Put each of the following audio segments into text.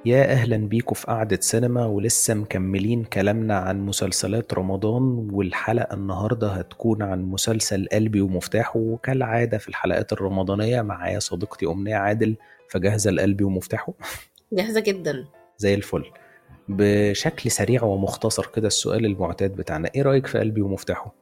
يا أهلا بيكم في قعدة سينما ولسه مكملين كلامنا عن مسلسلات رمضان والحلقة النهاردة هتكون عن مسلسل قلبي ومفتاحه وكالعادة في الحلقات الرمضانية معايا صديقتي أمنية عادل فجاهزة لقلبي ومفتاحه جاهزة جدا زي الفل بشكل سريع ومختصر كده السؤال المعتاد بتاعنا ايه رأيك في قلبي ومفتاحه؟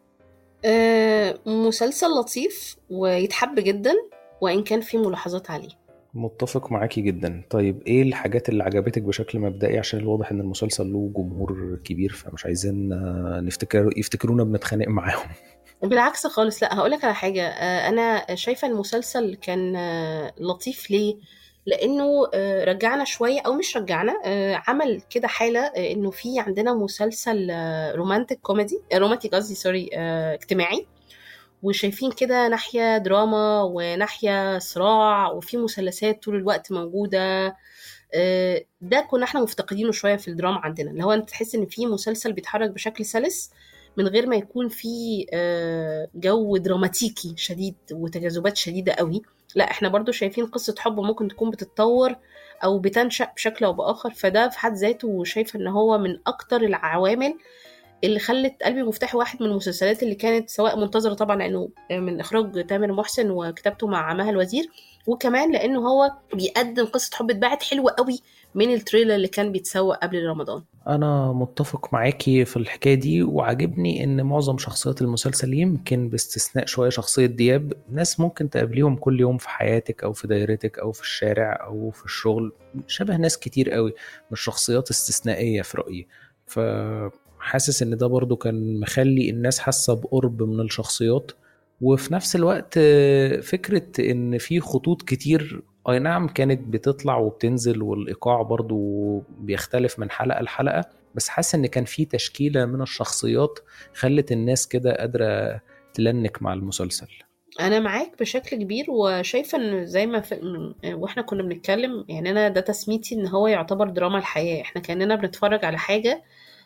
آه مسلسل لطيف ويتحب جدا وإن كان فيه ملاحظات عليه متفق معاكي جدا طيب ايه الحاجات اللي عجبتك بشكل مبدئي عشان الواضح ان المسلسل له جمهور كبير فمش عايزين آه، نفتكر يفتكرونا بنتخانق معاهم بالعكس خالص لا هقولك على حاجة آه، أنا شايفة المسلسل كان آه، لطيف ليه لأنه رجعنا شوية أو مش رجعنا عمل كده حالة إنه في عندنا مسلسل رومانتك كوميدي رومانتيك قصدي سوري اجتماعي وشايفين كده ناحية دراما وناحية صراع وفي مثلثات طول الوقت موجودة آه، ده كنا احنا مفتقدينه شوية في الدراما عندنا اللي هو انت تحس ان في مسلسل بيتحرك بشكل سلس من غير ما يكون في آه، جو دراماتيكي شديد وتجاذبات شديدة قوي لا احنا برضو شايفين قصة حب ممكن تكون بتتطور او بتنشأ بشكل او باخر فده في حد ذاته شايفه ان هو من اكتر العوامل اللي خلت قلبي مفتاح واحد من المسلسلات اللي كانت سواء منتظره طبعا لانه من اخراج تامر محسن وكتابته مع مها الوزير وكمان لانه هو بيقدم قصه حب اتباعت حلوه قوي من التريلر اللي كان بيتسوق قبل رمضان انا متفق معاكي في الحكايه دي وعاجبني ان معظم شخصيات المسلسل يمكن باستثناء شويه شخصيه دياب ناس ممكن تقابليهم كل يوم في حياتك او في دايرتك او في الشارع او في الشغل شبه ناس كتير قوي مش شخصيات استثنائيه في رايي ف حاسس ان ده برضو كان مخلي الناس حاسه بقرب من الشخصيات وفي نفس الوقت فكرة ان في خطوط كتير اي نعم كانت بتطلع وبتنزل والايقاع برضو بيختلف من حلقة لحلقة بس حاسس ان كان في تشكيلة من الشخصيات خلت الناس كده قادرة تلنك مع المسلسل انا معاك بشكل كبير وشايفه ان زي ما في واحنا كنا بنتكلم يعني انا ده تسميتي ان هو يعتبر دراما الحياه احنا كاننا بنتفرج على حاجه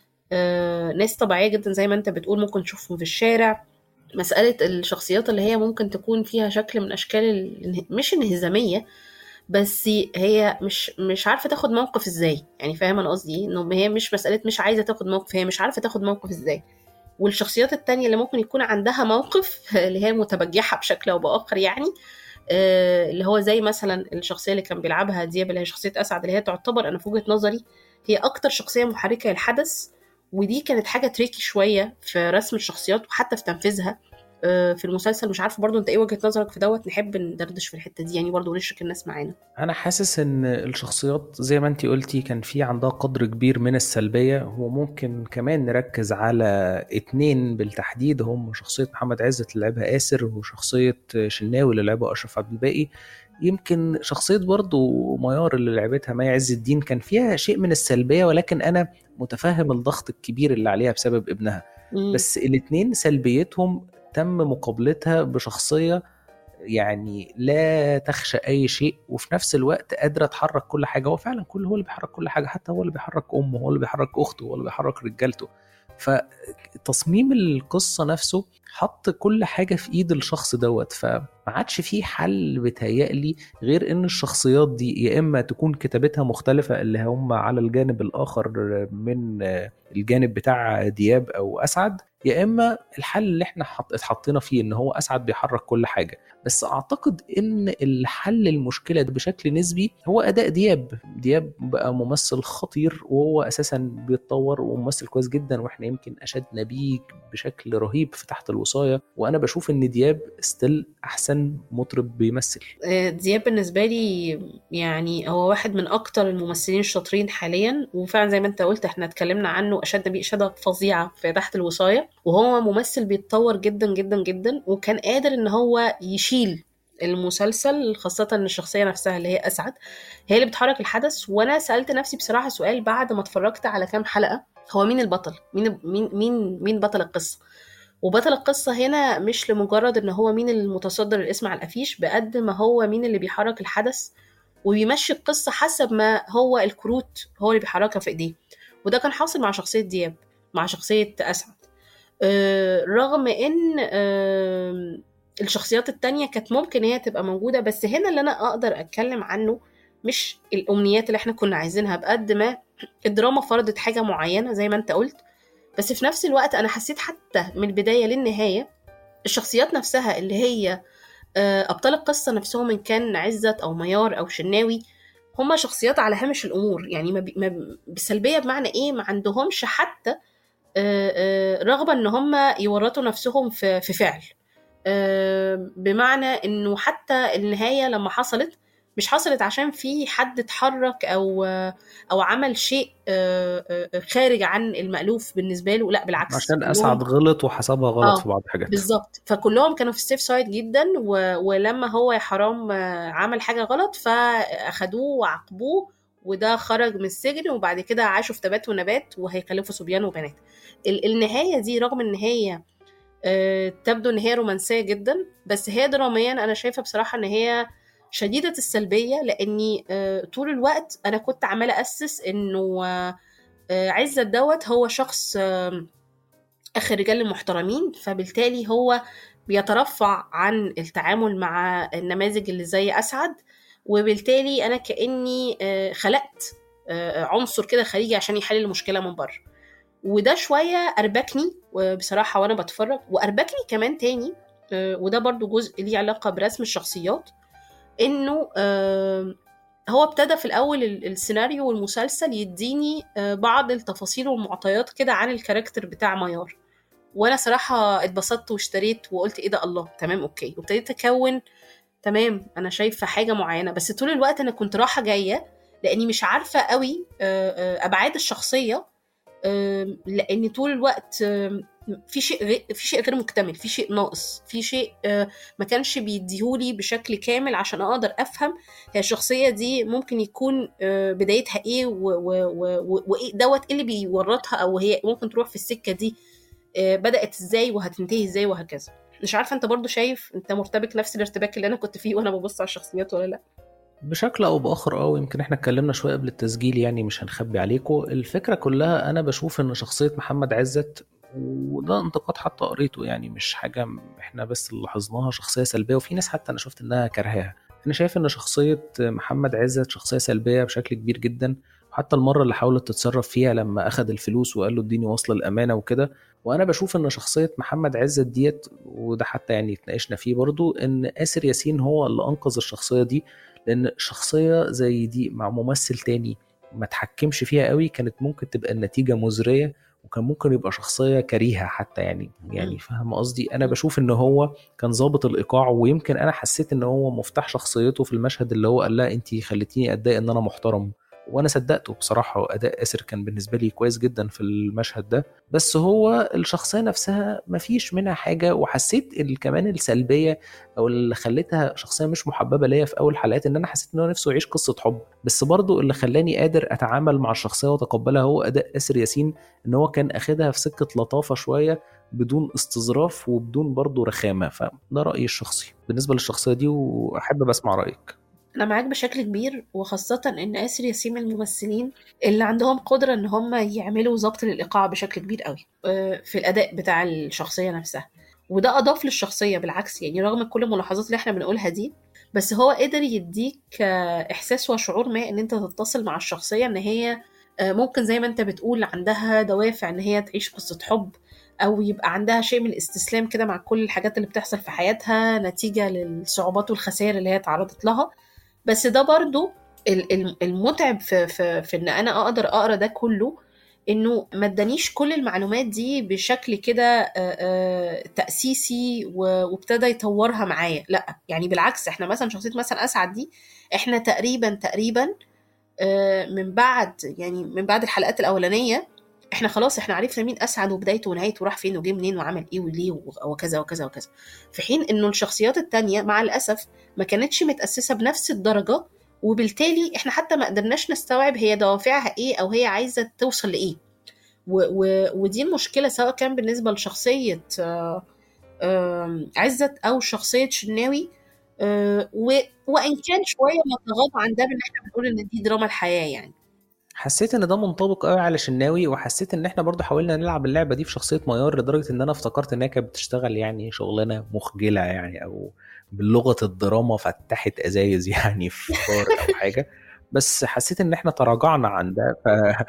آه، ناس طبيعية جدا زي ما انت بتقول ممكن تشوفهم في الشارع مسألة الشخصيات اللي هي ممكن تكون فيها شكل من أشكال مش انهزامية بس هي مش مش عارفة تاخد موقف ازاي يعني فاهمة أنا قصدي إيه؟ إنه هي مش مسألة مش عايزة تاخد موقف هي مش عارفة تاخد موقف ازاي والشخصيات التانية اللي ممكن يكون عندها موقف اللي هي متبجحة بشكل أو بآخر يعني آه، اللي هو زي مثلا الشخصية اللي كان بيلعبها دياب اللي هي شخصية أسعد اللي هي تعتبر أنا في وجهة نظري هي أكتر شخصية محركة للحدث ودي كانت حاجه تريكي شويه في رسم الشخصيات وحتى في تنفيذها آه، في المسلسل مش عارفه برضو انت ايه وجهه نظرك في دوت نحب ندردش في الحته دي يعني برضو نشرك الناس معانا انا حاسس ان الشخصيات زي ما انت قلتي كان في عندها قدر كبير من السلبيه وممكن كمان نركز على اتنين بالتحديد هم شخصيه محمد عزت اللي لعبها آسر وشخصيه شناوي اللي لعبها اشرف عبد الباقي يمكن شخصيه برضو ميار اللي لعبتها مي عز الدين كان فيها شيء من السلبيه ولكن انا متفهم الضغط الكبير اللي عليها بسبب ابنها مم. بس الاتنين سلبيتهم تم مقابلتها بشخصيه يعني لا تخشى اي شيء وفي نفس الوقت قادره تحرك كل حاجه هو فعلا كل هو اللي بيحرك كل حاجه حتى هو اللي بيحرك امه هو اللي بيحرك اخته هو اللي بيحرك رجالته فتصميم القصه نفسه حط كل حاجه في ايد الشخص دوت فما عادش فيه حل بتهيألي غير ان الشخصيات دي يا اما تكون كتابتها مختلفه اللي هم على الجانب الاخر من الجانب بتاع دياب او اسعد يا اما الحل اللي احنا اتحطينا فيه ان هو اسعد بيحرك كل حاجه بس اعتقد ان الحل المشكله ده بشكل نسبي هو اداء دياب دياب بقى ممثل خطير وهو اساسا بيتطور وممثل كويس جدا واحنا يمكن اشدنا بيه بشكل رهيب في تحت الوصايه وانا بشوف ان دياب ستيل احسن مطرب بيمثل آه، دياب بالنسبه لي يعني هو واحد من اكتر الممثلين الشاطرين حاليا وفعلا زي ما انت قلت احنا اتكلمنا عنه اشدنا بيه اشاده فظيعه في تحت الوصايه وهو ممثل بيتطور جدا جدا جدا وكان قادر ان هو يشيل المسلسل خاصة ان الشخصية نفسها اللي هي اسعد هي اللي بتحرك الحدث وانا سألت نفسي بصراحة سؤال بعد ما اتفرجت على كام حلقة هو مين البطل مين مين مين مين بطل القصة وبطل القصة هنا مش لمجرد ان هو مين المتصدر الاسم على الافيش بقد ما هو مين اللي بيحرك الحدث وبيمشي القصة حسب ما هو الكروت هو اللي بيحركها في ايديه وده كان حاصل مع شخصية دياب مع شخصية أسعد آه، رغم ان الشخصيات التانية كانت ممكن هي تبقى موجودة بس هنا اللي انا اقدر اتكلم عنه مش الامنيات اللي احنا كنا عايزينها بقد ما الدراما فرضت حاجه معينه زي ما انت قلت بس في نفس الوقت انا حسيت حتى من البدايه للنهايه الشخصيات نفسها اللي هي آه، ابطال القصه نفسهم ان كان عزت او ميار او شناوي هما شخصيات على هامش الامور يعني ما, بي ما بسلبيه بمعنى ايه ما عندهمش حتى آه، آه، رغبه ان هم يورطوا نفسهم في في فعل بمعنى انه حتى النهايه لما حصلت مش حصلت عشان في حد اتحرك او او عمل شيء خارج عن المألوف بالنسبه له لا بالعكس عشان اسعد غلط وحسبها غلط آه في بعض الحاجات بالظبط فكلهم كانوا في السيف سايد جدا و... ولما هو يا حرام عمل حاجه غلط فاخدوه وعاقبوه وده خرج من السجن وبعد كده عاشوا في تبات ونبات وهيخلفوا صبيان وبنات النهايه دي رغم ان هي تبدو ان هي رومانسيه جدا بس هي دراميا انا شايفه بصراحه ان هي شديدة السلبية لأني طول الوقت أنا كنت عمالة أسس إنه عزت دوت هو شخص آخر رجال المحترمين فبالتالي هو بيترفع عن التعامل مع النماذج اللي زي أسعد وبالتالي أنا كأني خلقت عنصر كده خارجي عشان يحل المشكلة من بره وده شوية أربكني بصراحة وأنا بتفرج وأربكني كمان تاني وده برضو جزء ليه علاقة برسم الشخصيات انه هو ابتدى في الاول السيناريو والمسلسل يديني بعض التفاصيل والمعطيات كده عن الكاركتر بتاع ميار وانا صراحه اتبسطت واشتريت وقلت ايه ده الله تمام اوكي وابتديت اكون تمام انا شايفه حاجه معينه بس طول الوقت انا كنت رايحه جايه لاني مش عارفه قوي ابعاد الشخصيه لاني طول الوقت في شيء غير في شيء غير مكتمل في شيء ناقص في شيء ما كانش بيديهولي بشكل كامل عشان اقدر افهم هي الشخصيه دي ممكن يكون بدايتها ايه وايه دوت ايه اللي بيورطها او هي ممكن تروح في السكه دي بدات ازاي وهتنتهي ازاي وهكذا مش عارفه انت برضو شايف انت مرتبك نفس الارتباك اللي انا كنت فيه وانا ببص على الشخصيات ولا لا بشكل او باخر اه ويمكن احنا اتكلمنا شويه قبل التسجيل يعني مش هنخبي عليكم الفكره كلها انا بشوف ان شخصيه محمد عزت وده انتقاد حتى قريته يعني مش حاجه احنا بس اللي لاحظناها شخصيه سلبيه وفي ناس حتى انا شفت انها كرهاها انا شايف ان شخصيه محمد عزت شخصيه سلبيه بشكل كبير جدا حتى المره اللي حاولت تتصرف فيها لما اخذ الفلوس وقال له اديني وصل الامانه وكده وانا بشوف ان شخصيه محمد عزت ديت وده حتى يعني اتناقشنا فيه برضو ان اسر ياسين هو اللي انقذ الشخصيه دي لان شخصيه زي دي مع ممثل تاني ما تحكمش فيها قوي كانت ممكن تبقى النتيجه مزريه وكان ممكن يبقى شخصيه كريهه حتى يعني يعني فاهم قصدي انا بشوف ان هو كان ظابط الايقاع ويمكن انا حسيت ان هو مفتاح شخصيته في المشهد اللي هو قال لها انت خليتيني اتضايق ان انا محترم وانا صدقته بصراحه واداء اسر كان بالنسبه لي كويس جدا في المشهد ده بس هو الشخصيه نفسها مفيش منها حاجه وحسيت كمان السلبيه او اللي خلتها شخصيه مش محببه ليا في اول حلقات ان انا حسيت ان هو نفسه يعيش قصه حب بس برضو اللي خلاني قادر اتعامل مع الشخصيه واتقبلها هو اداء اسر ياسين ان هو كان اخدها في سكه لطافه شويه بدون استظراف وبدون برضه رخامه فده رايي الشخصي بالنسبه للشخصيه دي واحب بسمع رايك انا معاك بشكل كبير وخاصه ان اسر ياسين من الممثلين اللي عندهم قدره ان هم يعملوا ضبط للايقاع بشكل كبير قوي في الاداء بتاع الشخصيه نفسها وده اضاف للشخصيه بالعكس يعني رغم كل الملاحظات اللي احنا بنقولها دي بس هو قدر يديك احساس وشعور ما ان انت تتصل مع الشخصيه ان هي ممكن زي ما انت بتقول عندها دوافع ان هي تعيش قصه حب او يبقى عندها شيء من الاستسلام كده مع كل الحاجات اللي بتحصل في حياتها نتيجه للصعوبات والخسائر اللي هي تعرضت لها بس ده برضو المتعب في, في, في ان انا اقدر اقرا ده كله انه ما ادانيش كل المعلومات دي بشكل كده تاسيسي وابتدى يطورها معايا لا يعني بالعكس احنا مثلا شخصيه مثلا اسعد دي احنا تقريبا تقريبا من بعد يعني من بعد الحلقات الاولانيه احنا خلاص احنا عرفنا مين اسعد وبدايته ونهايته وراح فين وجه منين وعمل ايه وليه وكذا وكذا وكذا في حين انه الشخصيات التانية مع الاسف ما كانتش متاسسه بنفس الدرجه وبالتالي احنا حتى ما قدرناش نستوعب هي دوافعها ايه او هي عايزه توصل لايه و و ودي المشكله سواء كان بالنسبه لشخصيه آآ آآ عزت او شخصيه شناوي وان كان شويه متغاضى عن ده بان احنا بنقول ان دي دراما الحياه يعني حسيت ان ده منطبق قوي على شناوي وحسيت ان احنا برضو حاولنا نلعب اللعبه دي في شخصيه ميار لدرجه ان انا افتكرت انها كانت بتشتغل يعني شغلانه مخجله يعني او بلغه الدراما فتحت ازايز يعني في فار او حاجه بس حسيت ان احنا تراجعنا عن ده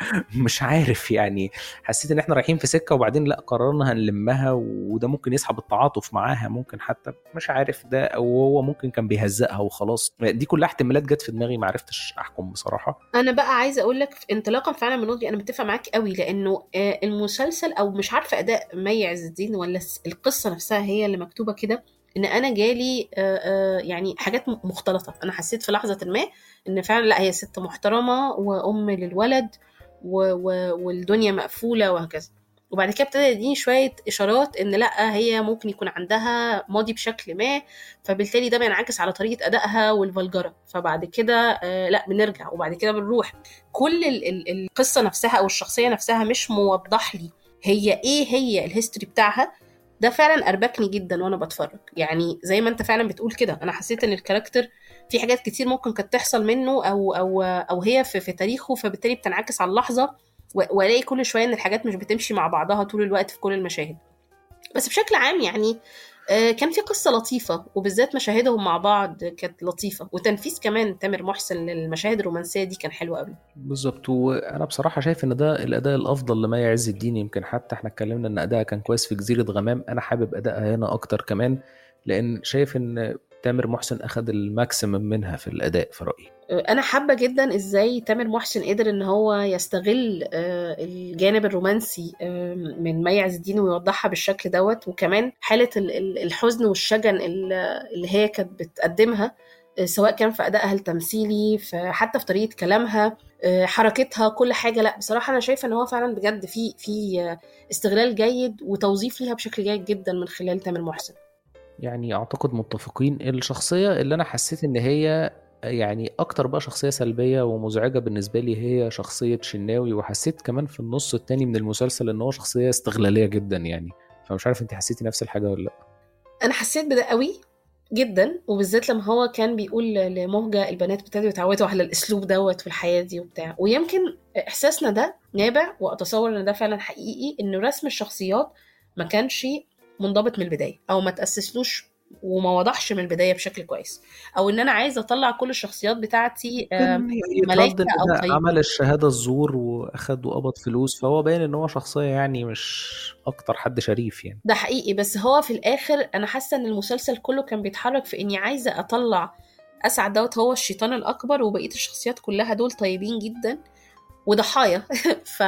فمش عارف يعني حسيت ان احنا رايحين في سكه وبعدين لا قررنا هنلمها وده ممكن يسحب التعاطف معاها ممكن حتى مش عارف ده او هو ممكن كان بيهزقها وخلاص دي كلها احتمالات جت في دماغي ما عرفتش احكم بصراحه انا بقى عايزه اقول لك انطلاقا فعلا من وجهي انا متفق معاك قوي لانه آه، المسلسل او مش عارفه اداء مي عز الدين ولا القصه نفسها هي اللي مكتوبه كده ان انا جالي آه، آه، يعني حاجات مختلطه انا حسيت في لحظه ما ان فعلا لا هي ست محترمه وام للولد و و والدنيا مقفوله وهكذا وبعد كده ابتدى يديني شويه اشارات ان لا هي ممكن يكون عندها ماضي بشكل ما فبالتالي ده بينعكس على طريقه ادائها والفلجره فبعد كده آه لا بنرجع وبعد كده بنروح كل ال ال القصه نفسها او الشخصيه نفسها مش موضح لي هي ايه هي الهيستوري بتاعها ده فعلا اربكني جدا وانا بتفرج يعني زي ما انت فعلا بتقول كده انا حسيت ان الكاركتر في حاجات كتير ممكن كانت تحصل منه او او او هي في, في تاريخه فبالتالي بتنعكس على اللحظه والاقي كل شويه ان الحاجات مش بتمشي مع بعضها طول الوقت في كل المشاهد بس بشكل عام يعني آه، كان في قصة لطيفة وبالذات مشاهدهم مع بعض كانت لطيفة وتنفيذ كمان تامر محسن للمشاهد الرومانسية دي كان حلو قوي بالظبط وانا بصراحة شايف ان ده الاداء الافضل لما يعز الدين يمكن حتى احنا اتكلمنا ان ادائها كان كويس في جزيرة غمام انا حابب ادائها هنا اكتر كمان لان شايف ان تامر محسن اخذ الماكسيمم منها في الاداء في رايي انا حابه جدا ازاي تامر محسن قدر ان هو يستغل آه، الجانب الرومانسي من مي عز الدين ويوضحها بالشكل دوت وكمان حاله الحزن والشجن اللي هي كانت بتقدمها آه، سواء كان في ادائها التمثيلي حتى في طريقه كلامها آه، حركتها كل حاجه لا بصراحه انا شايفه ان هو فعلا بجد في في استغلال جيد وتوظيف ليها بشكل جيد جدا من خلال تامر محسن يعني اعتقد متفقين الشخصيه اللي انا حسيت ان هي يعني اكتر بقى شخصيه سلبيه ومزعجه بالنسبه لي هي شخصيه شناوي وحسيت كمان في النص التاني من المسلسل ان هو شخصيه استغلاليه جدا يعني فمش عارف انت حسيتي نفس الحاجه ولا لا انا حسيت بده قوي جدا وبالذات لما هو كان بيقول لمهجة البنات ابتدوا يتعودوا على الاسلوب دوت في الحياه دي وبتاع ويمكن احساسنا ده نابع واتصور ان ده فعلا حقيقي ان رسم الشخصيات ما كانش منضبط من البدايه او ما تاسسلوش وما وضحش من البدايه بشكل كويس او ان انا عايزه اطلع كل الشخصيات بتاعتي ملايكه او طيب. عمل الشهاده الزور واخد وقبض فلوس فهو باين ان هو شخصيه يعني مش اكتر حد شريف يعني ده حقيقي بس هو في الاخر انا حاسه ان المسلسل كله كان بيتحرك في اني عايزه اطلع اسعد دوت هو الشيطان الاكبر وبقيه الشخصيات كلها دول طيبين جدا وضحايا ف...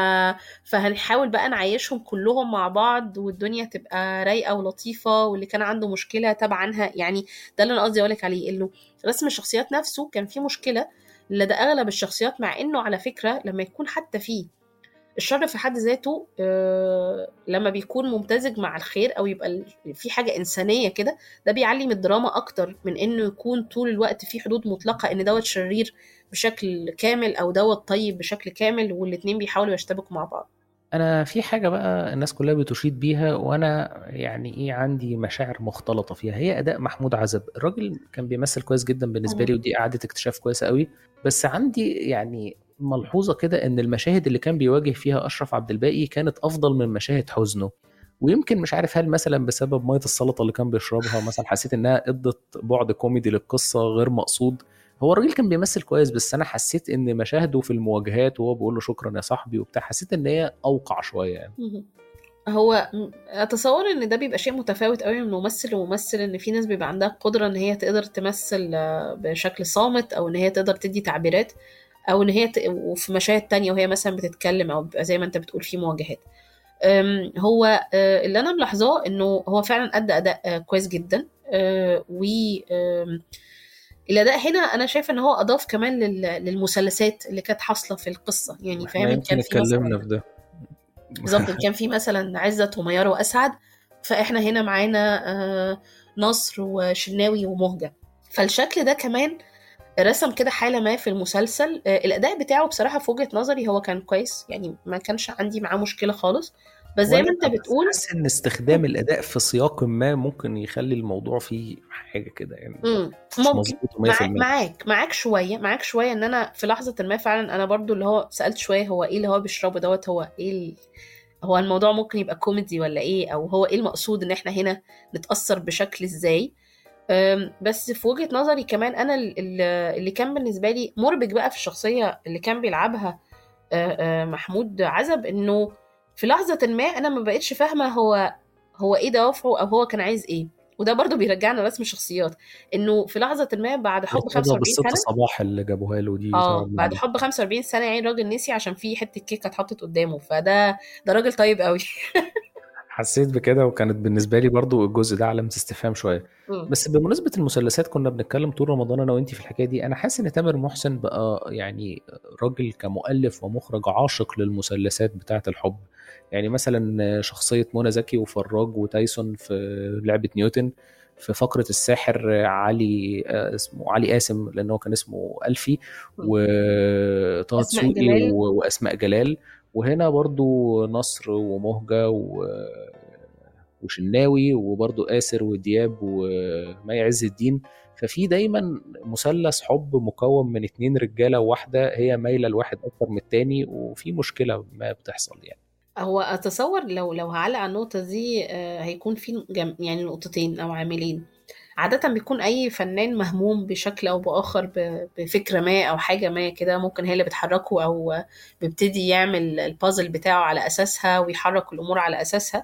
فهنحاول بقى نعيشهم كلهم مع بعض والدنيا تبقى رايقه ولطيفه واللي كان عنده مشكله تابع عنها يعني ده اللي انا قصدي اقولك عليه انه رسم الشخصيات نفسه كان فيه مشكله لدى اغلب الشخصيات مع انه على فكره لما يكون حتى فيه الشر في حد ذاته آه لما بيكون ممتزج مع الخير او يبقى في حاجه انسانيه كده ده بيعلي من الدراما اكتر من انه يكون طول الوقت في حدود مطلقه ان دوت شرير بشكل كامل او دوت طيب بشكل كامل والاتنين بيحاولوا يشتبكوا مع بعض انا في حاجه بقى الناس كلها بتشيد بيها وانا يعني ايه عندي مشاعر مختلطه فيها هي اداء محمود عزب الراجل كان بيمثل كويس جدا بالنسبه لي ودي قعده اكتشاف كويسه قوي بس عندي يعني ملحوظه كده ان المشاهد اللي كان بيواجه فيها اشرف عبد الباقي كانت افضل من مشاهد حزنه ويمكن مش عارف هل مثلا بسبب ميه السلطه اللي كان بيشربها مثلا حسيت انها ادت بعد كوميدي للقصه غير مقصود هو الراجل كان بيمثل كويس بس انا حسيت ان مشاهده في المواجهات وهو بيقول له شكرا يا صاحبي وبتاع حسيت ان هي اوقع شويه يعني هو اتصور ان ده بيبقى شيء متفاوت قوي من ممثل وممثل ان في ناس بيبقى عندها قدره ان هي تقدر تمثل آه، بشكل صامت او ان هي تقدر تدي تعبيرات او ان هي ت... وفي مشاهد تانية وهي مثلا بتتكلم او زي ما انت بتقول في مواجهات هو آه، اللي انا ملاحظاه انه هو فعلا ادى اداء آه، كويس جدا و الاداء هنا انا شايفه ان هو اضاف كمان للمثلثات اللي كانت حاصله في القصه يعني فاهم كان في اتكلمنا في ده بالظبط كان في مثلا عزت وميارة واسعد فاحنا هنا معانا آه، نصر وشناوي ومهجه فالشكل ده كمان رسم كده حالة ما في المسلسل آه، الأداء بتاعه بصراحة في وجهة نظري هو كان كويس يعني ما كانش عندي معاه مشكلة خالص بس زي ما انت بتقول حاسس ان استخدام الاداء في سياق ما ممكن يخلي الموضوع فيه حاجه كده يعني مم. ممكن معاك معاك شويه معاك شويه ان انا في لحظه ما فعلا انا برضو اللي هو سالت شويه هو ايه اللي هو بيشربه دوت هو ايه ال... هو الموضوع ممكن يبقى كوميدي ولا ايه او هو ايه المقصود ان احنا هنا نتاثر بشكل ازاي أم، بس في وجهة نظري كمان انا ال- ال- اللي كان بالنسبة لي مربك بقى في الشخصية اللي كان بيلعبها آه، آه، محمود عزب انه في لحظة ما انا ما بقتش فاهمة هو هو ايه دوافعه او هو كان عايز ايه وده برضو بيرجعنا لرسم الشخصيات انه في لحظة ما بعد حب ارتضى 45 بالست سنة صباح اللي جابوها له دي اه طبعا بعد حب 45 سنة يعني الراجل نسي عشان في حتة كيكة اتحطت قدامه فده ده راجل طيب قوي حسيت بكده وكانت بالنسبه لي برضو الجزء ده علامه استفهام شويه مم. بس بمناسبه المثلثات كنا بنتكلم طول رمضان انا وانتي في الحكايه دي انا حاسس ان تامر محسن بقى يعني راجل كمؤلف ومخرج عاشق للمثلثات بتاعه الحب يعني مثلا شخصيه منى زكي وفراج وتايسون في لعبه نيوتن في فقرة الساحر علي آه، اسمه علي قاسم لأنه كان اسمه ألفي وطه أسماء دسوقي جلال. و- وأسماء جلال وهنا برضو نصر ومهجة و... وشناوي وبرضو آسر ودياب ومي عز الدين ففي دايما مثلث حب مكون من اتنين رجالة وواحدة هي مايلة لواحد أكتر من التاني وفي مشكلة ما بتحصل يعني هو اتصور لو لو هعلق على النقطة دي آه، هيكون في جم... يعني نقطتين او عاملين عادة بيكون أي فنان مهموم بشكل أو بآخر ب- بفكرة ما أو حاجة ما كده ممكن هي اللي بتحركه أو بيبتدي يعمل البازل بتاعه على أساسها ويحرك الأمور على أساسها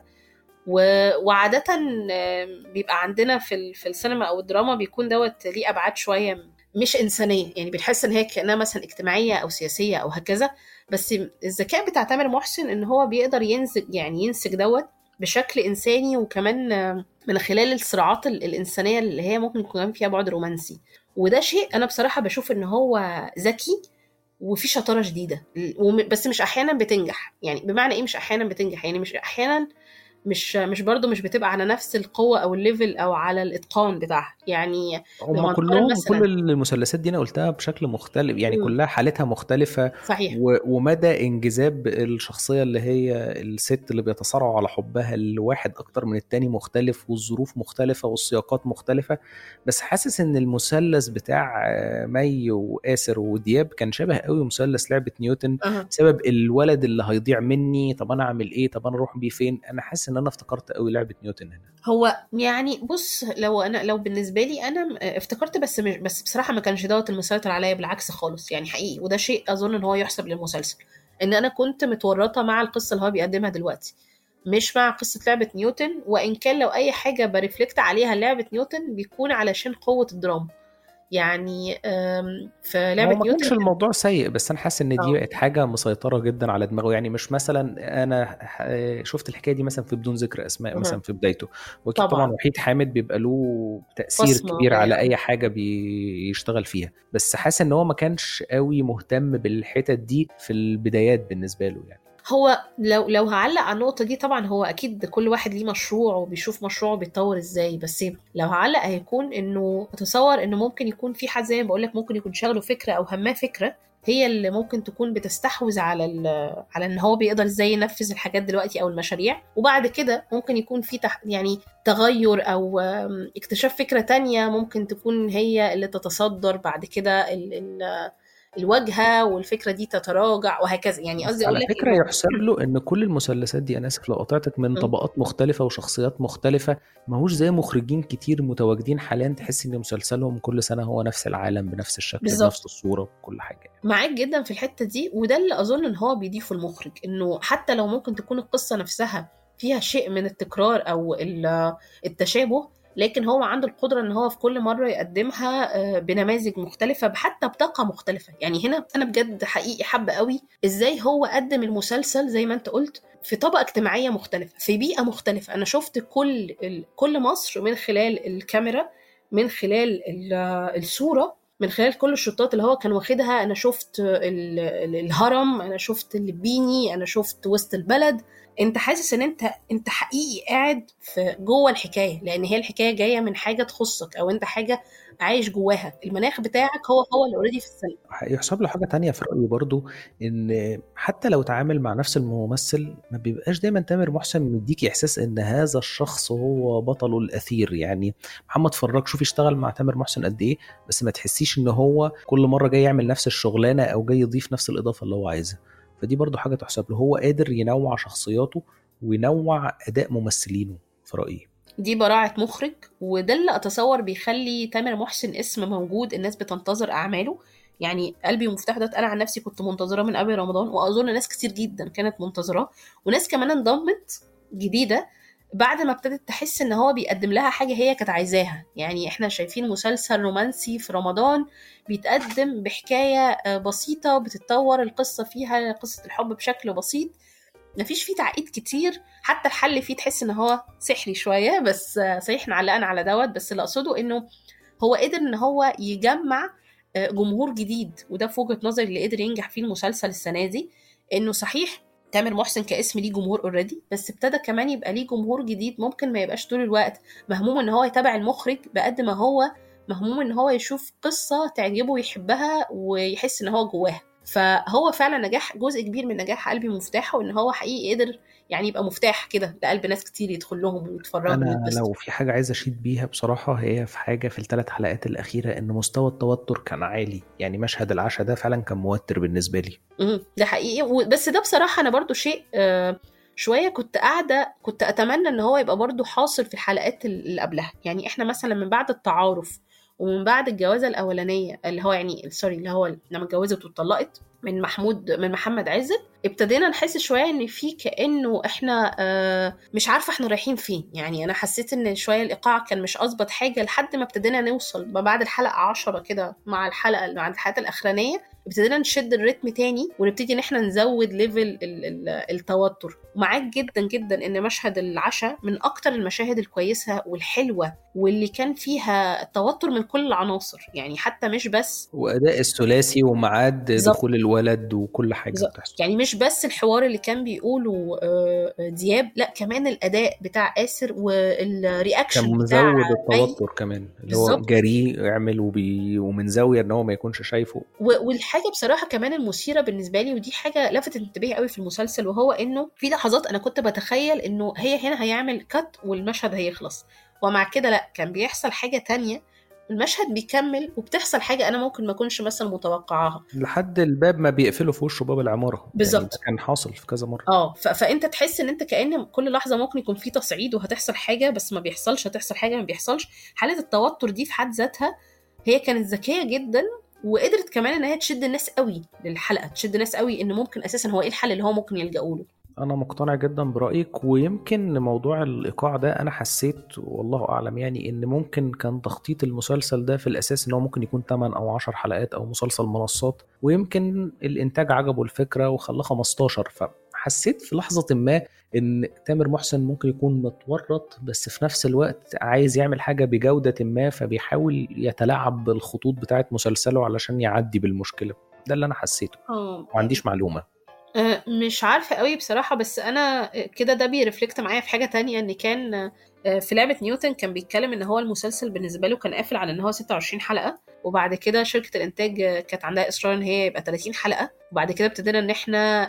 و- وعادة آم، بيبقى عندنا في ال- في السينما أو الدراما بيكون دوت ليه أبعاد شوية مش إنسانية يعني بنحس إن هي كأنها مثلا اجتماعية أو سياسية أو هكذا بس الذكاء بتاع تامر محسن إن هو بيقدر ينسج يعني ينسج دوت بشكل إنساني وكمان آم، من خلال الصراعات ال- الإنسانية اللي هي ممكن يكون فيها بعد رومانسي وده شيء أنا بصراحة بشوف إن هو ذكي وفي شطارة شديدة وم- بس مش أحيانا بتنجح يعني بمعنى إيه مش أحيانا بتنجح يعني مش أحيانا مش مش برضه مش بتبقى على نفس القوة أو الليفل أو على الإتقان بتاعها يعني لو هما هنقارن كلهم مثلا كل المثلثات دي انا قلتها بشكل مختلف يعني مم. كلها حالتها مختلفة صحيح و- ومدى انجذاب الشخصية اللي هي الست اللي بيتصارعوا على حبها لواحد اكتر من التاني مختلف والظروف مختلفة والسياقات مختلفة بس حاسس ان المثلث بتاع آه، مي وآسر ودياب كان شبه قوي مثلث لعبة نيوتن أها. بسبب الولد اللي هيضيع مني طب انا اعمل ايه طب انا اروح بيه فين انا حاسس ان انا افتكرت قوي لعبة نيوتن هنا هو يعني بص لو انا لو بالنسبه لي انا م- افتكرت بس مش بس بصراحه ما كانش دوت المسيطر عليا بالعكس خالص يعني حقيقي وده شيء اظن ان هو يحسب للمسلسل ان انا كنت متورطه مع القصه اللي هو بيقدمها دلوقتي مش مع قصه لعبه نيوتن وان كان لو اي حاجه برفلكت عليها لعبه نيوتن بيكون علشان قوه الدراما يعني أم، في هو لعبه ما نيوتن كانش الموضوع سيء بس انا حاسس ان دي اه بقت حاجه مسيطره جدا على دماغه يعني مش مثلا انا ح- شفت الحكايه دي مثلا في بدون ذكر اسماء مثلا أها. في بدايته واكيد طبعا طبعا وحيد حامد بيبقى له تاثير بصمه كبير على باينه اي حاجه بيشتغل فيها بس حاسس ان هو ما كانش قوي مهتم بالحتت دي في البدايات بالنسبه له يعني هو لو لو هعلق على النقطة دي طبعا هو أكيد كل واحد ليه مشروع وبيشوف مشروعه بيتطور ازاي بس لو هعلق هيكون إنه أتصور إنه ممكن يكون في حد زي ما بقولك ممكن يكون شغله فكرة أو هماه فكرة هي اللي ممكن تكون بتستحوذ على ال- على ان هو بيقدر ازاي ينفذ الحاجات دلوقتي او المشاريع وبعد كده ممكن يكون في تح يعني تغير او آم، اكتشاف فكرة تانية ممكن تكون هي اللي تتصدر بعد كده ال ال الواجهة والفكرة دي تتراجع وهكذا يعني بس قصدي اقول على لك فكره انه يحسب له ان كل المثلثات دي انا اسف لو قطعتك من م. طبقات مختلفه وشخصيات مختلفه ماهوش زي مخرجين كتير متواجدين حاليا تحس ان مسلسلهم كل سنه هو نفس العالم بنفس الشكل بنفس بالظبط الصوره بكل حاجه يعني. معاك جدا في الحتة دي وده اللي أظن إن هو بيضيفه المخرج إنه حتى لو ممكن تكون القصة نفسها فيها شيء من التكرار أو ال- التشابه لكن هو عنده القدرة إن هو في كل مرة يقدمها آه، بنماذج مختلفة حتى بطاقة مختلفة يعني هنا أنا بجد حقيقي حابة قوي إزاي هو قدم المسلسل زي ما أنت قلت في طبقة اجتماعية مختلفة في بيئة مختلفة أنا شفت كل ال- كل مصر من خلال الكاميرا من خلال ال- الصورة من خلال كل الشطات اللي هو كان واخدها انا شفت ال- ال- الهرم انا شفت اللبيني انا شفت وسط البلد انت حاسس ان انت انت حقيقي قاعد في جوه الحكايه لان هي الحكايه جايه من حاجه تخصك او انت حاجه عايش جواها المناخ بتاعك هو هو اللي اوريدي في السينما يحسب له حاجة تانية في رأيي برضو إن حتى لو تعامل مع نفس الممثل ما بيبقاش دايما تامر محسن مديك إحساس إن هذا الشخص هو بطله الأثير يعني محمد فراج شوف اشتغل مع تامر محسن قد إيه بس ما تحسيش إن هو كل مرة جاي يعمل نفس الشغلانة أو جاي يضيف نفس الإضافة اللي هو عايزها فدي برضو حاجة تحسب له هو قادر ينوع شخصياته وينوع أداء ممثلينه في رأيي دي براعة مخرج وده اللي أتصور بيخلي تامر محسن اسم موجود الناس بتنتظر أعماله يعني قلبي ومفتاح ده أنا عن نفسي كنت منتظراه من قبل رمضان وأظن ناس كتير جدا كانت منتظراه وناس كمان انضمت جديدة بعد ما ابتدت تحس ان هو بيقدم لها حاجة هي كانت عايزاها يعني احنا شايفين مسلسل رومانسي في رمضان بيتقدم بحكاية بسيطة بتتطور القصة فيها قصة الحب بشكل بسيط مفيش فيه تعقيد كتير حتى الحل فيه تحس ان هو سحري شويه بس صحيح احنا علقنا على دوت بس اللي اقصده انه هو قدر ان هو يجمع جمهور جديد وده في وجهه نظري اللي قدر ينجح فيه المسلسل السنه دي انه صحيح تامر محسن كاسم ليه جمهور اوريدي بس ابتدى كمان يبقى ليه جمهور جديد ممكن ما يبقاش طول الوقت مهموم ان هو يتابع المخرج بقد ما هو مهموم ان هو يشوف قصه تعجبه ويحبها ويحس ان هو جواها فهو فعلا نجاح جزء كبير من نجاح قلبي مفتاحه ان هو حقيقي قدر يعني يبقى مفتاح كده لقلب ناس كتير يدخل لهم ويتفرجوا انا لو في حاجه عايز اشيد بيها بصراحه هي في حاجه في الثلاث حلقات الاخيره ان مستوى التوتر كان عالي يعني مشهد العشاء ده فعلا كان موتر بالنسبه لي امم ده حقيقي بس ده بصراحه انا برضو شيء آه شويه كنت قاعده كنت اتمنى ان هو يبقى برضو حاصل في الحلقات اللي قبلها يعني احنا مثلا من بعد التعارف ومن بعد الجوازه الاولانيه اللي هو يعني سوري اللي هو لما اتجوزت واتطلقت من محمود من محمد عزت ابتدينا نحس شويه ان في كانه احنا آه مش عارفه احنا رايحين فين يعني انا حسيت ان شويه الايقاع كان مش اظبط حاجه لحد ما ابتدينا نوصل ما بعد الحلقه عشرة كده مع الحلقه مع الحلقات الاخرانيه ابتدينا نشد الريتم تاني ونبتدي ان احنا نزود ليفل التوتر معاك جدا جدا ان مشهد العشاء من اكتر المشاهد الكويسه والحلوه واللي كان فيها توتر من كل العناصر يعني حتى مش بس واداء الثلاثي ومعاد دخول الولد وكل حاجه بتحصل يعني مش بس الحوار اللي كان بيقوله دياب لا كمان الاداء بتاع آسر والرياكشن كان مزود التوتر كمان اللي هو جريء اعمل وبي ومن زاويه ان هو ما يكونش شايفه والحاجه بصراحه كمان المثيره بالنسبه لي ودي حاجه لفتت انتباهي قوي في المسلسل وهو انه في لحظات انا كنت بتخيل انه هي هنا هيعمل كات والمشهد هيخلص ومع كده لا كان بيحصل حاجه تانية المشهد بيكمل وبتحصل حاجه انا ممكن ما اكونش مثلا متوقعاها لحد الباب ما بيقفلوا في وشه باب العماره بالظبط يعني كان حاصل في كذا مره اه ف... فانت تحس ان انت كان كل لحظه ممكن يكون في تصعيد وهتحصل حاجه بس ما بيحصلش هتحصل حاجه ما بيحصلش حاله التوتر دي في حد ذاتها هي كانت ذكيه جدا وقدرت كمان ان هي تشد الناس قوي للحلقه تشد الناس قوي ان ممكن اساسا هو ايه الحل اللي هو ممكن يلجأوا له انا مقتنع جدا برايك ويمكن موضوع الايقاع ده انا حسيت والله اعلم يعني ان ممكن كان تخطيط المسلسل ده في الاساس ان هو ممكن يكون 8 او 10 حلقات او مسلسل منصات ويمكن الانتاج عجبه الفكره وخلاه 15 فحسيت في لحظه ما ان تامر محسن ممكن يكون متورط بس في نفس الوقت عايز يعمل حاجه بجوده ما فبيحاول يتلاعب بالخطوط بتاعه مسلسله علشان يعدي بالمشكله ده اللي انا حسيته ما عنديش معلومه مش عارفة قوي بصراحة بس أنا كده ده بيرفلكت معايا في حاجة تانية إن كان في لعبة نيوتن كان بيتكلم إن هو المسلسل بالنسبة له كان قافل على إن هو 26 حلقة وبعد كده شركة الإنتاج كانت عندها إصرار إن هي يبقى 30 حلقة وبعد كده ابتدينا إن إحنا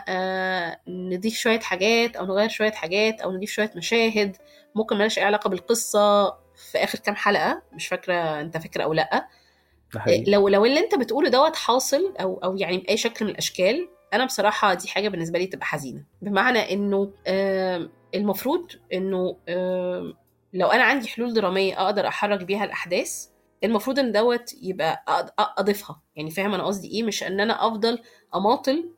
نضيف شوية حاجات أو نغير شوية حاجات أو نضيف شوية مشاهد ممكن ملهاش أي علاقة بالقصة في آخر كام حلقة مش فاكرة أنت فاكرة أو لأ لو لو اللي أنت بتقوله دوت حاصل أو أو يعني بأي شكل من الأشكال انا بصراحه دي حاجه بالنسبه لي تبقى حزينه بمعنى انه المفروض انه لو انا عندي حلول دراميه اقدر احرك بيها الاحداث المفروض ان دوت يبقى اضيفها يعني فاهم انا قصدي ايه مش ان انا افضل اماطل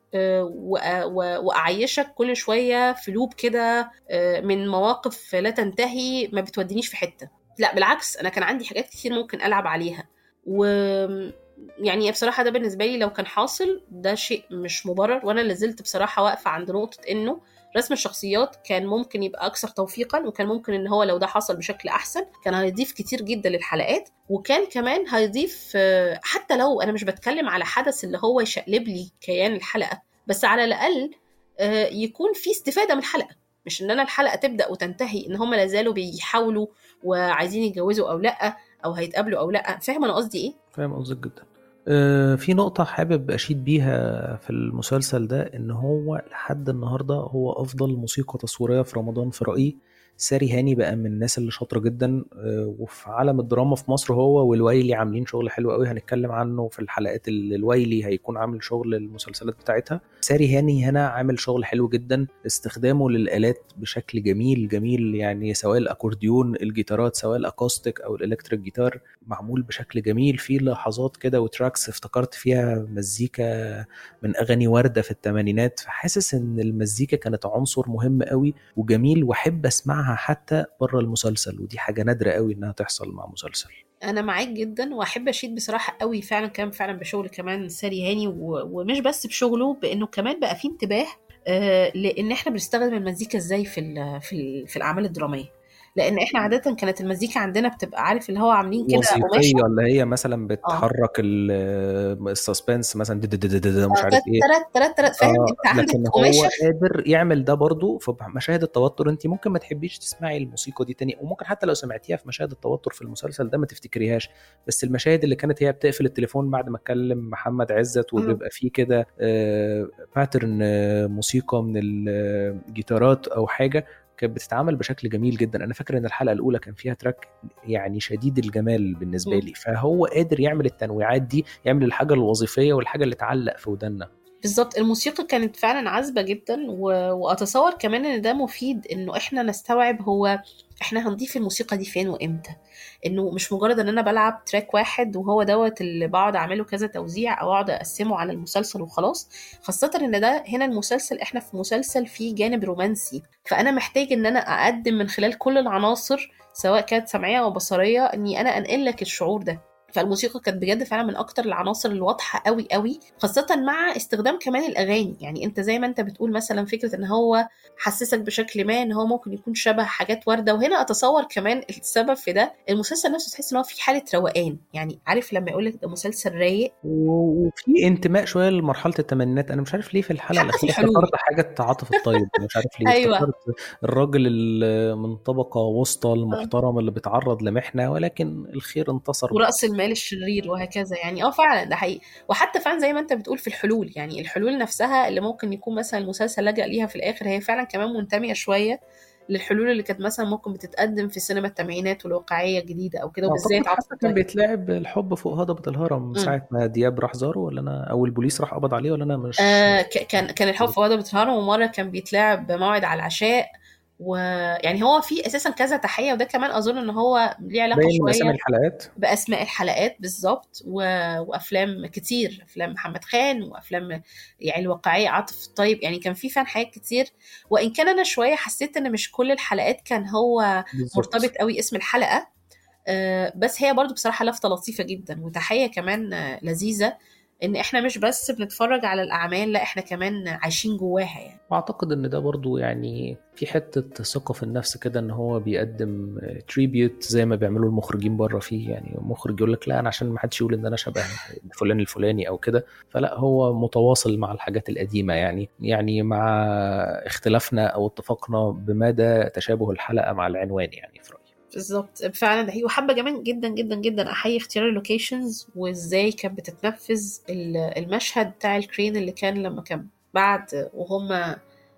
واعيشك كل شويه في لوب كده من مواقف لا تنتهي ما بتودينيش في حته لا بالعكس انا كان عندي حاجات كتير ممكن العب عليها و يعني بصراحة ده بالنسبة لي لو كان حاصل ده شيء مش مبرر وأنا لازلت بصراحة واقفة عند نقطة إنه رسم الشخصيات كان ممكن يبقى أكثر توفيقا وكان ممكن إن هو لو ده حصل بشكل أحسن كان هيضيف كتير جدا للحلقات وكان كمان هيضيف حتى لو أنا مش بتكلم على حدث اللي هو يشقلب لي كيان الحلقة بس على الأقل يكون في استفادة من الحلقة مش إن أنا الحلقة تبدأ وتنتهي إن هم لازالوا بيحاولوا وعايزين يتجوزوا أو لأ أو هيتقابلوا أو لأ فاهم أنا قصدي إيه؟ فاهم قصدك جدا في نقطة حابب أشيد بيها في المسلسل ده إن هو لحد النهاردة هو أفضل موسيقى تصويرية في رمضان في رأيي ساري هاني بقى من الناس اللي شاطره جدا آه، وفي عالم الدراما في مصر هو والويلي عاملين شغل حلو قوي هنتكلم عنه في الحلقات اللي الويلي هيكون عامل شغل المسلسلات بتاعتها ساري هاني هنا عامل شغل حلو جدا استخدامه للآلات بشكل جميل جميل يعني سواء الأكورديون الجيتارات سواء الأكوستيك أو الإلكتريك جيتار معمول بشكل جميل في لحظات كده وتراكس افتكرت فيها مزيكا من أغاني وردة في الثمانينات فحاسس إن المزيكا كانت عنصر مهم قوي وجميل وأحب أسمعها حتى بره المسلسل ودي حاجة نادرة قوي إنها تحصل مع مسلسل انا معاك جدا واحب اشيد بصراحه قوي فعلا كان فعلا بشغل كمان ساري هاني و... ومش بس بشغله بانه كمان بقى في انتباه آه لان احنا بنستخدم المزيكا ازاي في ال... في ال... في الاعمال الدراميه لان احنا عاده كانت المزيكا عندنا بتبقى عارف اللي هو عاملين كده وظيفيه اللي هي مثلا بتحرك السسبنس مثلا دد دد دد مش عارف ايه ترت ترت ترت فاهم آه انت عندك لكن هو قماشه قادر يعمل ده برضه في مشاهد التوتر انت ممكن ما تحبيش تسمعي الموسيقى دي تاني وممكن حتى لو سمعتيها في مشاهد التوتر في المسلسل ده ما تفتكريهاش بس المشاهد اللي كانت هي بتقفل التليفون بعد ما اتكلم محمد عزت وبيبقى فيه كده آه باترن آه موسيقى من الجيتارات او حاجه كانت بتتعمل بشكل جميل جدا انا فاكر ان الحلقه الاولى كان فيها تراك يعني شديد الجمال بالنسبه مم. لي فهو قادر يعمل التنويعات دي يعمل الحاجه الوظيفيه والحاجه اللي تعلق في ودنا بالظبط الموسيقى كانت فعلا عذبة جدا و... واتصور كمان ان ده مفيد انه احنا نستوعب هو احنا هنضيف الموسيقى دي فين وامتى انه مش مجرد ان انا بلعب تراك واحد وهو دوت اللي بقعد اعمله كذا توزيع او اقعد اقسمه على المسلسل وخلاص خاصة ان ده هنا المسلسل احنا في مسلسل فيه جانب رومانسي فانا محتاج ان انا اقدم من خلال كل العناصر سواء كانت سمعية او بصرية اني انا انقل لك الشعور ده فالموسيقى كانت بجد فعلا من اكتر العناصر الواضحه قوي قوي خاصه مع استخدام كمان الاغاني يعني انت زي ما انت بتقول مثلا فكره ان هو حسسك بشكل ما ان هو ممكن يكون شبه حاجات ورده وهنا اتصور كمان السبب في ده المسلسل نفسه تحس ان هو في حاله روقان يعني عارف لما يقول لك ده مسلسل رايق و- وفي انتماء شويه لمرحله الثمانينات انا مش عارف ليه في الحلقه حتى في الاخيره الحلول. افتكرت حاجه عاطف الطيب مش عارف ليه أيوة. افتكرت الراجل اللي من طبقه وسطى المحترم اللي بيتعرض لمحنه ولكن الخير انتصر وراس المال الشرير وهكذا يعني اه فعلا ده حقيقي وحتى فعلا زي ما انت بتقول في الحلول يعني الحلول نفسها اللي ممكن يكون مثلا المسلسل لجأ ليها في الاخر هي فعلا كمان منتميه شويه للحلول اللي كانت مثلا ممكن بتتقدم في سينما الثمانينات والواقعيه الجديده او كده وبالذات اعتقد عاطف حتى كان الطيب بيتلعب الحب فوق هضبه الهرم ساعه ما دياب راح زاره ولا انا او البوليس راح قبض عليه ولا انا مش آه ك- كان كان الحب في وضع بتهرم ومره كان بيتلعب موعد على العشاء ويعني هو في اساسا كذا تحيه وده كمان اظن ان هو ليه علاقه باين من اسامي شويه الحلقات باسماء الحلقات بالظبط و... وافلام كتير افلام محمد خان وافلام يعني الواقعيه عاطف الطيب يعني كان في فعلا حاجات كتير وان كان انا شويه حسيت ان مش كل الحلقات كان هو بالظبط. مرتبط قوي اسم الحلقه آه، بس هي برضو بصراحه لفته لطيفه جدا وتحيه كمان آه، لذيذه ان احنا مش بس بنتفرج على الاعمال لا احنا كمان عايشين جواها يعني اعتقد ان ده برضو يعني في حته ثقه في النفس كده ان هو بيقدم تريبيوت زي ما بيعملوا المخرجين بره فيه يعني مخرج يقول لك لا انا عشان ما حدش يقول ان انا شبه فلان الفلاني او كده فلا هو متواصل مع الحاجات القديمه يعني يعني مع اختلافنا او اتفاقنا بمدى تشابه الحلقه مع العنوان يعني في رايي بالظبط فعلا ده هي وحابه كمان جدا جدا جدا احيي اختيار اللوكيشنز وازاي كانت بتتنفذ ال- المشهد بتاع الكرين اللي كان لما كان بعد وهم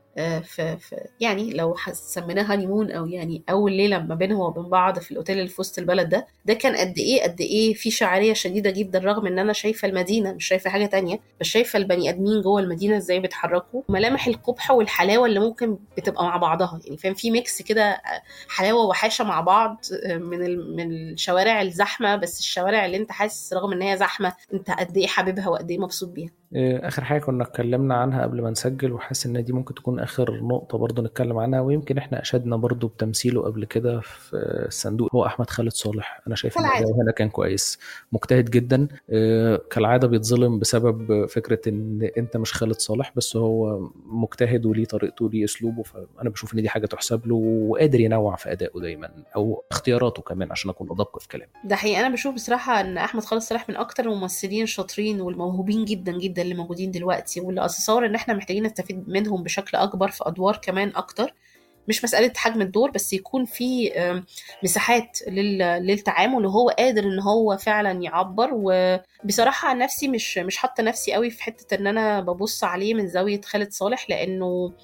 في, في يعني لو حس- سميناها هانيمون او يعني اول ليله ما بينهم وبين بعض في الاوتيل اللي في وسط البلد ده ده كان قد ايه قد ايه في شعريه شديده جدا رغم ان انا شايفه المدينه مش شايفه حاجه تانية بس شايفه البني ادمين جوه المدينه ازاي بيتحركوا ملامح القبح والحلاوه اللي ممكن بتبقى مع بعضها يعني فاهم في ميكس كده حلاوه وحاشه مع بعض من ال- من الشوارع الزحمه بس الشوارع اللي انت حاسس رغم ان هي زحمه انت قد ايه حاببها وقد ايه مبسوط بيها إيه، اخر حاجه كنا اتكلمنا عنها قبل ما نسجل وحاسس ان دي ممكن تكون اخر نقطه برضو نتكلم عنها ويمكن احنا اشدنا برضو بتمثيله قبل كده في الصندوق هو احمد خالد صالح انا شايف ان كالعادة. أداؤه هنا كان كويس مجتهد جدا إيه، كالعاده بيتظلم بسبب فكره ان انت مش خالد صالح بس هو مجتهد وليه طريقته وليه اسلوبه فانا بشوف ان دي حاجه تحسب له وقادر ينوع في ادائه دايما او اختياراته كمان عشان اكون ادق في كلامي ده حقيقي انا بشوف بصراحه ان احمد خالد صالح من اكتر الممثلين الشاطرين والموهوبين جدا جدا اللي موجودين دلوقتي واللي اتصور ان احنا محتاجين نستفيد منهم بشكل اكبر في ادوار كمان اكتر مش مسألة حجم الدور بس يكون في آم، مساحات لل- للتعامل وهو قادر ان هو فعلا يعبر وبصراحة عن نفسي مش مش حاطة نفسي قوي في حتة ان انا ببص عليه من زاوية خالد صالح لانه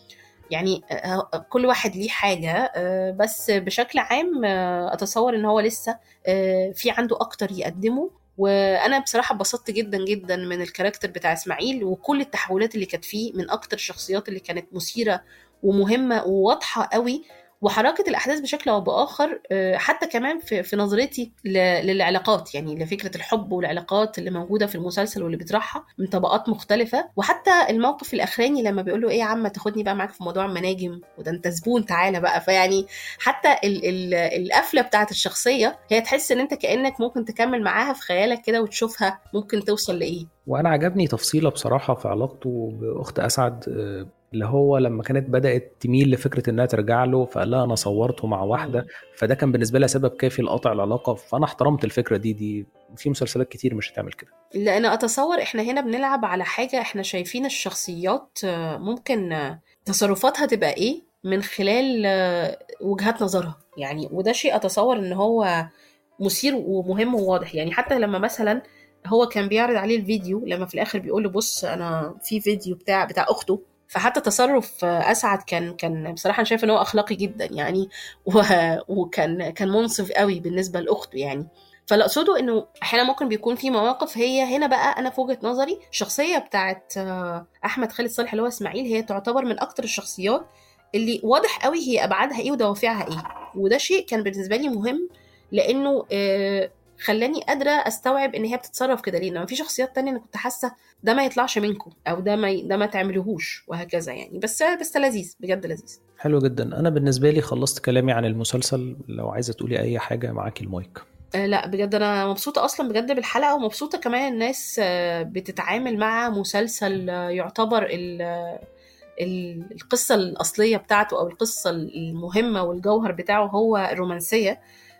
يعني آه، كل واحد ليه حاجة آه، بس بشكل عام آه، أتصور إن هو لسه آه، في عنده أكتر يقدمه وانا بصراحه اتبسطت جدا جدا من الكاركتر بتاع اسماعيل وكل التحولات اللي كانت فيه من اكتر الشخصيات اللي كانت مثيره ومهمه وواضحه قوي وحركه الاحداث بشكل او باخر آه، حتى كمان في في نظرتي ل- للعلاقات يعني لفكره الحب والعلاقات اللي موجوده في المسلسل واللي بيطرحها من طبقات مختلفه وحتى الموقف الاخراني لما بيقول له ايه يا عم تاخدني بقى معاك في موضوع المناجم وده انت زبون تعالى بقى فيعني حتى ال ال القفله بتاعت الشخصيه هي تحس ان انت كانك ممكن تكمل معاها في خيالك كده وتشوفها ممكن توصل لايه وانا عجبني تفصيله بصراحه في علاقته باخت اسعد آه، اللي هو لما كانت بدات تميل لفكره انها ترجع له فقال لها انا صورته مع واحده فده كان بالنسبه لها سبب كافي لقطع العلاقه فانا احترمت الفكره دي دي في مسلسلات كتير مش هتعمل كده لان اتصور احنا هنا بنلعب على حاجه احنا شايفين الشخصيات آه، ممكن آه، تصرفاتها تبقى ايه من خلال آه، وجهات نظرها يعني وده شيء اتصور ان هو مثير ومهم وواضح يعني حتى لما مثلا هو كان بيعرض عليه الفيديو لما في الاخر بيقول له بص انا في فيديو بتاع بتاع اخته فحتى تصرف آه، اسعد كان كان بصراحه انا شايفه ان هو اخلاقي جدا يعني و- وكان كان منصف قوي بالنسبه لاخته يعني فاللي اقصده انه احيانا ممكن بيكون في مواقف هي هنا بقى انا في وجهه نظري الشخصيه بتاعت آه، احمد خالد صالح اللي هو اسماعيل هي تعتبر من اكتر الشخصيات اللي واضح قوي هي ابعادها ايه ودوافعها ايه وده شيء كان بالنسبه لي مهم لانه آه، خلاني قادره استوعب ان هي بتتصرف كده ليه انما في شخصيات تانية انا كنت حاسه ده ما يطلعش منكم او ده ما ده ما تعملوهوش وهكذا يعني بس بس لذيذ بجد لذيذ حلو جدا انا بالنسبه لي خلصت كلامي عن المسلسل لو عايزه تقولي اي حاجه معاكي المايك آه، لا بجد انا مبسوطه اصلا بجد بالحلقه ومبسوطه كمان الناس آه، بتتعامل مع مسلسل آه، يعتبر ال- آه، ال- القصه الاصليه بتاعته او القصه المهمه والجوهر بتاعه هو الرومانسيه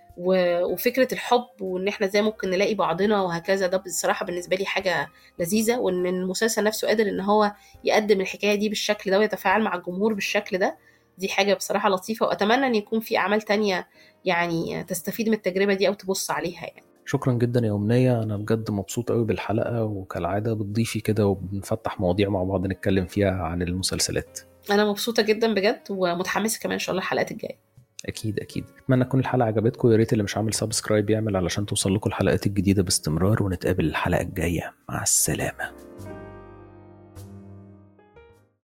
و- وفكره الحب وان احنا ازاي ممكن نلاقي بعضنا وهكذا ده بصراحه بالنسبه لي حاجه لذيذه وان المسلسل نفسه قادر ان هو يقدم الحكايه دي بالشكل ده ويتفاعل مع الجمهور بالشكل ده دي حاجه بصراحه لطيفه واتمنى ان يكون في اعمال تانية يعني تستفيد من التجربه دي او تبص عليها يعني شكرا جدا يا أمنية أنا بجد مبسوط قوي بالحلقة وكالعادة بتضيفي كده وبنفتح مواضيع مع بعض نتكلم فيها عن المسلسلات انا مبسوطه جدا بجد ومتحمسه كمان ان شاء الله الحلقات الجايه أكيد أكيد أتمنى تكون الحلقة عجبتكم يا ريت اللي مش عامل سبسكرايب يعمل علشان توصل لكم الحلقات الجديدة باستمرار ونتقابل الحلقة الجاية مع السلامة